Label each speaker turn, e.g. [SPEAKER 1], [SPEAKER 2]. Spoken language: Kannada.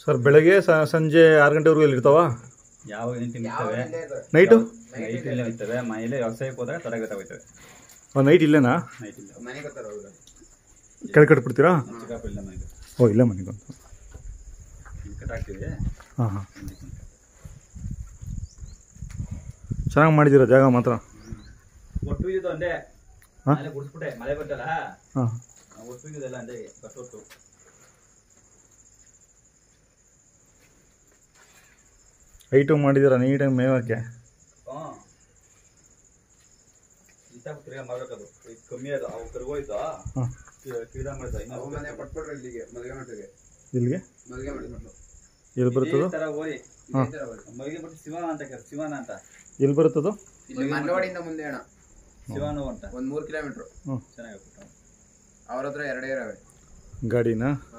[SPEAKER 1] ಸರ್ ಬೆಳಗ್ಗೆ ಸ- ಸಂಜೆ ಆರು ಗಂಟೆವರೆಗೂ ಇಲ್ಲಿ ಇರ್ತಾವ
[SPEAKER 2] ಯಾವ ಗಂಟೆ ಇರ್ತವೆ
[SPEAKER 1] ನೈಟು
[SPEAKER 2] ನೈಟ್ ಇಲ್ಲೇ ಹೋಗ್ತವೆ ಮನೇಲೆ ವ್ಯವಸಾಯಕ್ಕೆ ಹೋದಾಗ ತರಗತಿ ಹೋಗ್ತವೆ
[SPEAKER 1] ನೈಟ್ ಇಲ್ಲೇನಾ
[SPEAKER 2] ನೈಟ್ ಇಲ್ಲ
[SPEAKER 3] ಮನೆಗೆ ಬರ್ತಾರ ಅವ್ರು
[SPEAKER 1] ಕೆಳಗೆ ಕಟ್ಬಿಡ್ತೀರಾ
[SPEAKER 2] ಚಿಕ್ಕಪ್ಪ ಇಲ್ಲ ಮನೆಗೆ
[SPEAKER 1] ಓ ಇಲ್ಲೇ ಮನೆಗೆ ಬಂತು
[SPEAKER 2] ಕಟ್ಟಾಕ್ತೀವಿ
[SPEAKER 1] ಹಾಂ ಹಾಂ ಚೆನ್ನಾಗಿ ಮಾಡಿದ್ದೀರಾ ಜಾಗ ಮಾತ್ರ
[SPEAKER 2] ಒಟ್ಟು ಇದು ಒಂದೇ
[SPEAKER 1] ಹಾ?
[SPEAKER 2] ಮಳೆ ಗುಡಿಸ್ಬಿಟ್ಟೆ ಮಳೆ ಬರ್ತಲ್ಲ
[SPEAKER 1] ಹಾಂ
[SPEAKER 2] ಒಟ್ಟು ಇದೆಲ್ಲ ಅಂದೇ ಕಟ್ಟೊಟ್ಟು
[SPEAKER 1] ಐಟು ಮಾಡಿದ್ದೀರಾ ನೀಟಾಗಿ ಮೇವಕ್ಕೆ
[SPEAKER 2] ಹಾಂ ಇತ್ತಾಗ ತಿರ್ಗಾ ಮಾಡ್ಬೇಕದು ಇದು ಕಮ್ಮಿ ಅದು ಅವು ಕರ್ಗೋಯ್ತು
[SPEAKER 1] ಹಾಂ
[SPEAKER 2] ಕೀಡ ಮಾಡ್ತಾ
[SPEAKER 3] ಅವ ಮನೆ ಪಟ್ಬಿಟ್ರು ಇಲ್ಲಿಗೆ ಮದುವೆ ಮಟ್ಟಿಗೆ
[SPEAKER 1] ಇಲ್ಲಿಗೆ
[SPEAKER 3] ಮದುವೆ ಮಾಡಿಬಿಟ್ರು
[SPEAKER 1] ಎಲ್ಲಿ ಬರುತ್ತದು
[SPEAKER 2] ತರ ಹೋರಿ
[SPEAKER 1] ಹಾಂ
[SPEAKER 2] ಮೈಗೆ ಬಿಟ್ಟು ಶಿವನ ಅಂತ ಕರ್ ಶಿವನ ಅಂತ
[SPEAKER 1] ಎಲ್ಲಿ ಬರುತ್ತದು
[SPEAKER 3] ಇಲ್ಲಿ ಮಂಡವಾಡಿಯಿಂದ ಮುಂದೆ ಅಣ್ಣ
[SPEAKER 2] ಶಿವನು ಅಂತ
[SPEAKER 3] ಒಂದ್ ಮೂರ್ ಕಿಲೋಮೀಟರ್
[SPEAKER 1] ಹ್ಞೂ
[SPEAKER 2] ಚೆನ್ನಾಗಿ
[SPEAKER 3] ಅವ್ರ ಹತ್ರ ಎರಡೇ ಇರವೆ
[SPEAKER 1] ಗಾಡಿನಾ
[SPEAKER 3] ಹಾ